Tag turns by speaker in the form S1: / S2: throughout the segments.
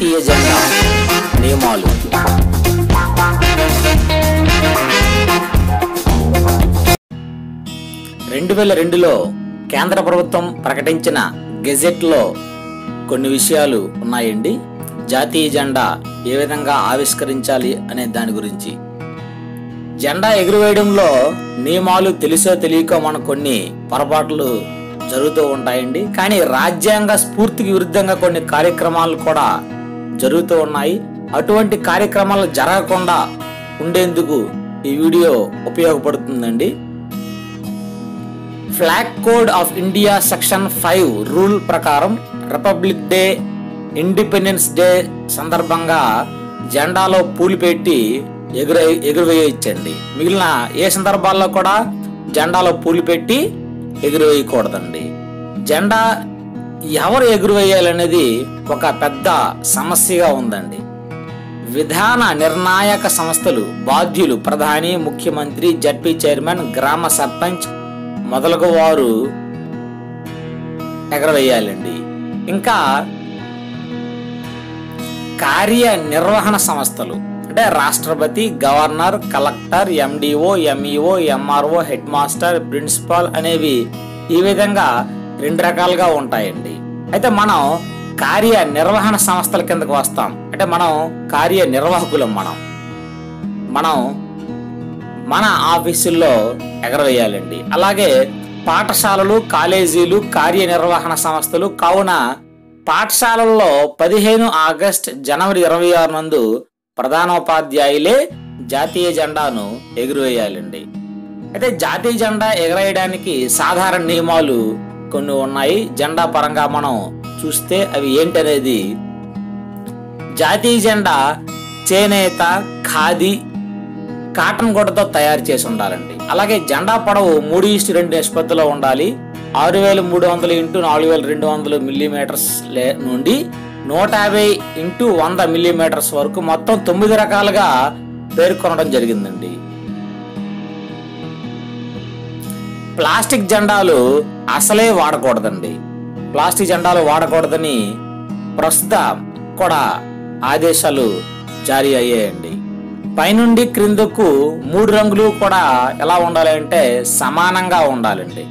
S1: జాతీయ జెండా నియమాలు రెండు వేల రెండులో కేంద్ర ప్రభుత్వం ప్రకటించిన గెజెట్లో కొన్ని విషయాలు ఉన్నాయండి జాతీయ జెండా ఏ విధంగా ఆవిష్కరించాలి అనే దాని గురించి జెండా ఎగురవేయడంలో నియమాలు తెలుసో తెలియకో మన కొన్ని పొరపాట్లు జరుగుతూ ఉంటాయండి కానీ రాజ్యాంగ స్ఫూర్తికి విరుద్ధంగా కొన్ని కార్యక్రమాలు కూడా జరుగుతూ ఉన్నాయి అటువంటి కార్యక్రమాలు జరగకుండా ఉండేందుకు ఈ వీడియో ఉపయోగపడుతుందండి flag code of India section five rule ప్రకారం రిపబ్లిక్ డే ఇండిపెండెన్స్ డే సందర్భంగా జెండాలో పూలు పెట్టి ఎగుర ఎగురవేయచ్చండి మిగిలిన ఏ సందర్భాల్లో కూడా జెండాలో పూలు పెట్టి ఎగురవేయకూడదండి జెండా ఎవరు ఎగురవేయాలనేది ఒక పెద్ద సమస్యగా ఉందండి విధాన నిర్ణాయక సంస్థలు బాధ్యులు ప్రధాని ముఖ్యమంత్రి జడ్పీ చైర్మన్ గ్రామ సర్పంచ్ మొదలగు వారు ఎగరవేయాలండి ఇంకా కార్యనిర్వహణ సంస్థలు అంటే రాష్ట్రపతి governor collector MDO MEO MRO headmaster principal అనేవి ఈ విధంగా రెండు రకాలుగా ఉంటాయండి అయితే మనం కార్యనిర్వహణ సంస్థల కిందకు వస్తాం అంటే మనం కార్యనిర్వాహకులం మనం మనం మన ఆఫీసుల్లో ఎగరవేయాలండి అలాగే పాఠశాలలు కాలేజీలు కార్యనిర్వహణ సంస్థలు కావున పాఠశాలల్లో పదిహేను ఆగస్ట్ జనవరి ఇరవై ఆరు నందు ప్రధానోపాధ్యాయులే జాతీయ జెండాను ఎగురవేయాలండి అయితే జాతీయ జెండా ఎగరేయడానికి సాధారణ నియమాలు కొన్ని ఉన్నాయి జెండా పరంగా మనం చూస్తే అవి ఏంటనేది జాతీయ జెండా చేనేత ఖాదీ కాటన్ గుడ్డతో తయారు చేసి ఉండాలండి అలాగే జెండా పొడవు మూడు ఇష్టు రెండు నిష్పత్తిలో ఉండాలి ఆరు వేల మూడు వందలు ఇంటూ నాలుగు వేల రెండు వందలు మిల్లీమీటర్స్ లే నుండి నూట యాభై ఇంటూ వంద మిల్లీమీటర్స్ వరకు మొత్తం తొమ్మిది రకాలుగా పేర్కొనడం జరిగిందండి ప్లాస్టిక్ జెండాలు అసలే వాడకూడదండి ప్లాస్టిక్ జెండాలు వాడకూడదని ప్రస్తుత కూడా ఆదేశాలు జారీ అయ్యాయండి పైనుండి క్రిందకు మూడు రంగులు కూడా ఎలా ఉండాలి అంటే సమానంగా ఉండాలండి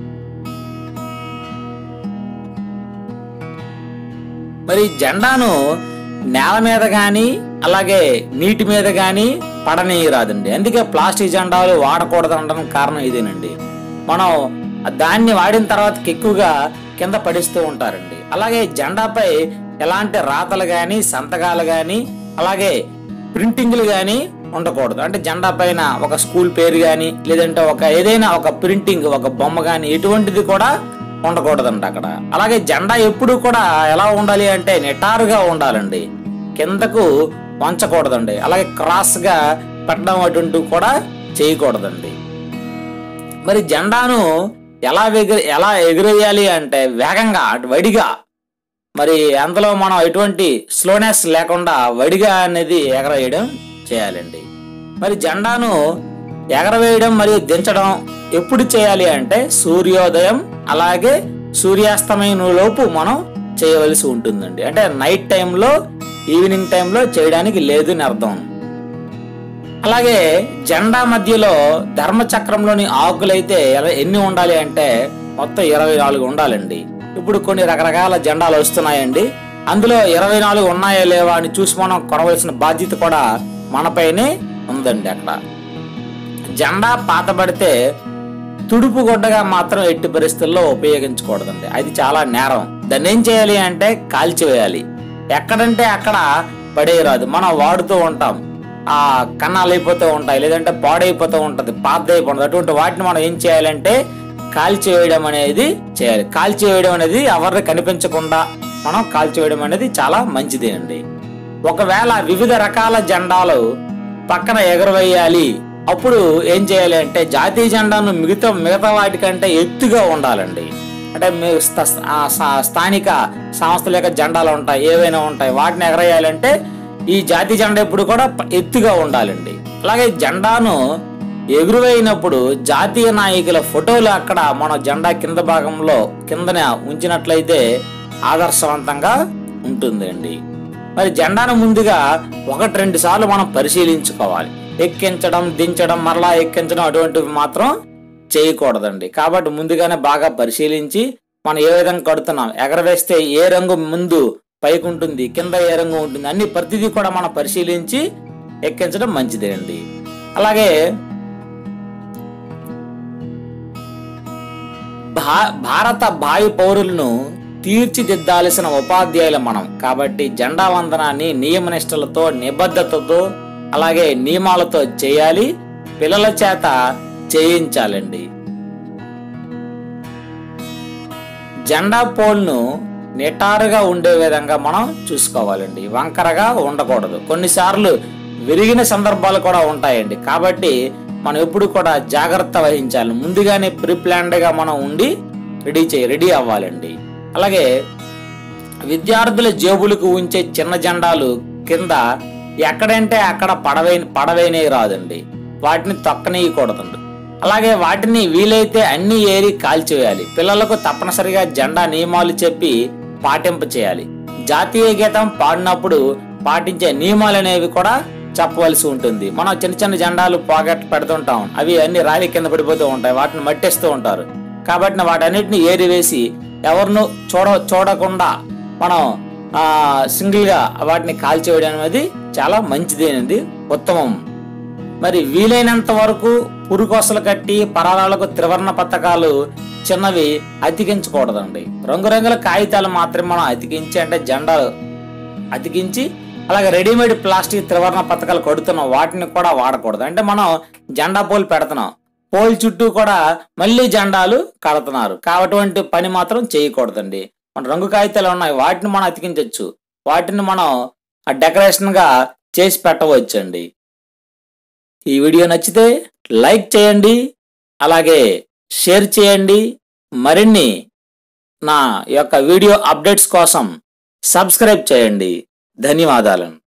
S1: మరి జెండాను నేల మీద కానీ అలాగే నీటి మీద కానీ పడనీయరాదండి అందుకే ప్లాస్టిక్ జెండాలు వాడకూడదు అనడానికి కారణం ఇదేనండి మనం దాన్ని వాడిన తర్వాత ఎక్కువగా కింద పడిస్తూ ఉంటారండి అలాగే జెండాపై ఎలాంటి రాతలు కానీ సంతకాలు కానీ అలాగే ప్రింటింగ్లు కానీ ఉండకూడదు అంటే జెండా పైన ఒక స్కూల్ పేరు కానీ లేదంటే ఒక ఏదైనా ఒక ప్రింటింగ్ ఒక బొమ్మ కానీ ఎటువంటిది కూడా ఉండకూడదండి అక్కడ అలాగే జెండా ఎప్పుడు కూడా ఎలా ఉండాలి అంటే నిటారుగా ఉండాలండి కిందకు వంచకూడదండి అలాగే క్రాస్గా పెట్టడం అటువంటివి కూడా చేయకూడదండి మరి జెండాను ఎలా ఎగిరి ఎలా ఎగిరేయాలి అంటే వేగంగా అటు వడిగా మరి అందులో మనం ఎటువంటి స్లోనెస్ లేకుండా వడిగా అనేది ఎగరవేయడం చేయాలండి మరి జెండాను ఎగరవేయడం మరియు దించడం ఎప్పుడు చేయాలి అంటే సూర్యోదయం అలాగే సూర్యాస్తమయం లోపు మనం చేయవలసి ఉంటుందండి అంటే నైట్ టైంలో ఈవినింగ్ టైంలో చేయడానికి లేదు అని అర్థం అలాగే జెండా మధ్యలో ధర్మచక్రంలోని ఆకులైతే ఎలా- ఎన్ని ఉండాలి అంటే మొత్తం ఇరవై నాలుగు ఉండాలండి ఇప్పుడు కొన్ని రకరకాల జెండాలు వస్తున్నాయండి అందులో ఇరవై నాలుగు ఉన్నాయా లేవా అని చూసి మనం కొనవలసిన బాధ్యత కూడా మనపైనే ఉందండి అక్కడ జెండా పాతబడితే తుడుపు గుడ్డగా మాత్రం ఎట్టి పరిస్థితుల్లో ఉపయోగించకూడదండి అది చాలా నేరం దాన్ని ఏం చేయాలి అంటే కాల్చివేయాలి ఎక్కడంటే అక్కడ పడేయరాదు మనం వాడుతూ ఉంటాం ఆ కన్నాలు అయిపోతూ ఉంటాయి లేదంటే పాడైపోతూ ఉంటది పాత అయిపోతుంది అటువంటి వాటిని మనం ఏం చేయాలంటే కాల్చివేయడం అనేది చేయాలి కాల్చివేయడం అనేది ఎవరిని కనిపించకుండా మనం కాల్చివేయడం అనేది చాలా మంచిది అండి ఒకవేళ వివిధ రకాల జెండాలు పక్కన ఎగరవేయాలి అప్పుడు ఏం చేయాలి అంటే జాతీయ జెండాను మిగతా మిగతా వాటికంటే ఎత్తుగా ఉండాలండి అంటే మీ స్థ- ఆ స- స్థానిక సంస్థల యొక్క జెండాలు ఉంటాయి ఏవైనా ఉంటాయి వాటిని ఎగరేయాలంటే ఈ జాతీయ జెండా ఎప్పుడు కూడా ప- ఎత్తుగా ఉండాలండి అలాగే జెండాను ఎగురువైనప్పుడు జాతీయ నాయకుల ఫోటోలు అక్కడ మన జెండా కింద భాగంలో కిందన ఉంచినట్లయితే ఆదర్శవంతంగా ఉంటుందండి మరి జెండాను ముందుగా ఒకటి రెండు సార్లు మనం పరిశీలించుకోవాలి ఎక్కించడం దించడం మరలా ఎక్కించడం అటువంటివి మాత్రం చేయకూడదండి కాబట్టి ముందుగానే బాగా పరిశీలించి మనం ఏ విధంగా కడుతున్నాం ఎగరవేస్తే ఏ రంగు ముందు పైకి ఉంటుంది కింద ఏ రంగు ఉంటుంది అన్ని ప్రతిదీ కూడా మనం పరిశీలించి ఎక్కించడం మంచిదేనండి అలాగే భా భారత భావి పౌరులను తీర్చిదిద్దాల్సిన ఉపాధ్యాయులు మనం కాబట్టి జెండా వందనాన్ని నియమనిష్టలతో నిబద్ధతతో అలాగే నియమాలతో చేయాలి పిల్లల చేత చేయించాలండి జెండా పోల్ను నిటారుగా ఉండే విధంగా మనం చూసుకోవాలండి వంకరగా ఉండకూడదు కొన్నిసార్లు విరిగిన సందర్భాలు కూడా ఉంటాయండి కాబట్టి మనం ఎప్పుడు కూడా జాగ్రత్త వహించాలి ముందుగానే ప్రిప్లాన్డ్గా మనం ఉండి రెడీ చేయి రెడీ అవ్వాలండి అలాగే విద్యార్థుల జేబులకు ఉంచే చిన్న జెండాలు కింద ఎక్కడంటే అక్కడ పడవే పడవేనే రాదండి వాటిని తొక్కనీయకూడదండి అలాగే వాటిని వీలైతే అన్ని ఏరి కాల్చివేయాలి పిల్లలకు తప్పనిసరిగా జెండా నియమాలు చెప్పి పాటింప చేయాలి జాతీయ గీతం పాడినప్పుడు పాటించే నియమాలు అనేవి కూడా చెప్పవలసి ఉంటుంది మనం చిన్న చిన్న జెండాలు పాకెట్ పెడుతుంటాం అవి అన్ని రాలి కింద పడిపోతూ ఉంటాయి వాటిని మట్టేస్తూ ఉంటారు కాబట్టి వాటన్నిటిని ఏరివేసి ఎవరిను చూడ చూడకుండా మనం ఆ సింగిల్ గా వాటిని కాల్చివేయడం అనేది చాలా మంచిదేనండి ఉత్తమం మరి వీలైనంత వరకు పురుకొసలు కట్టి పరాలకు త్రివర్ణ పథకాలు చిన్నవి అతికించకూడదండి రంగురంగుల కాగితాలు మాత్రమే మనం అతికించి అంటే జెండాలు అతికించి అలాగే రెడీమేడ్ ప్లాస్టిక్ త్రివర్ణ పథకాలు కడుతున్నాం వాటిని కూడా వాడకూడదు అంటే మనం జెండా పోల్ పెడుతున్నాం పోల్ చుట్టూ కూడా మళ్ళీ జెండాలు కడుతున్నారు కాబట్టి పని మాత్రం చేయకూడదండి మన రంగు కాగితాలు ఉన్నాయి వాటిని మనం అతికించవచ్చు వాటిని మనం డెకరేషన్ గా చేసి పెట్టవచ్చండి ఈ వీడియో నచ్చితే లైక్ చేయండి అలాగే షేర్ చేయండి మరిన్ని నా యొక్క వీడియో అప్డేట్స్ కోసం సబ్స్క్రైబ్ చేయండి ధన్యవాదాలు